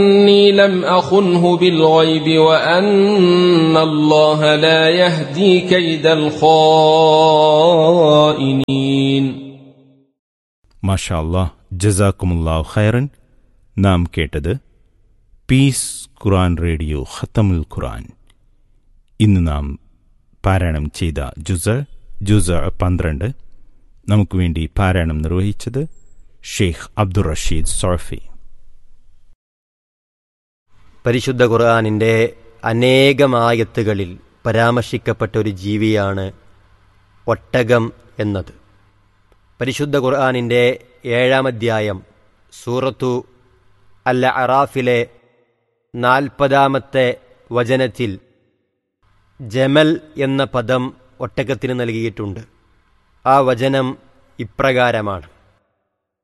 إني لم أخنه بالغيب وأن الله لا يهدي كيد الخائنين മാഷാ അല്ലാഹ് ജസാക്കുമുല്ലാഹു ഖൈറൻ നാം കേട്ടത് പീസ് ഖുറാൻ റേഡിയോ ഖത്തമുൽ ഖുറാൻ ഇന്ന് നാം പാരായണം ചെയ്ത ജുസ ജുസ പന്ത്രണ്ട് നമുക്ക് വേണ്ടി പാരായണം നിർവഹിച്ചത് ഷെയ്ഖ് അബ്ദുൾ റഷീദ് സോഫി പരിശുദ്ധ ഖുർആാനിൻ്റെ അനേകമായത്തുകളിൽ പരാമർശിക്കപ്പെട്ട ഒരു ജീവിയാണ് ഒട്ടകം എന്നത് പരിശുദ്ധ ഖുർആാനിൻ്റെ ഏഴാം അധ്യായം സൂറത്തു അല്ല അറാഫിലെ നാൽപ്പതാമത്തെ വചനത്തിൽ ജമൽ എന്ന പദം ഒട്ടകത്തിന് നൽകിയിട്ടുണ്ട് ആ വചനം ഇപ്രകാരമാണ്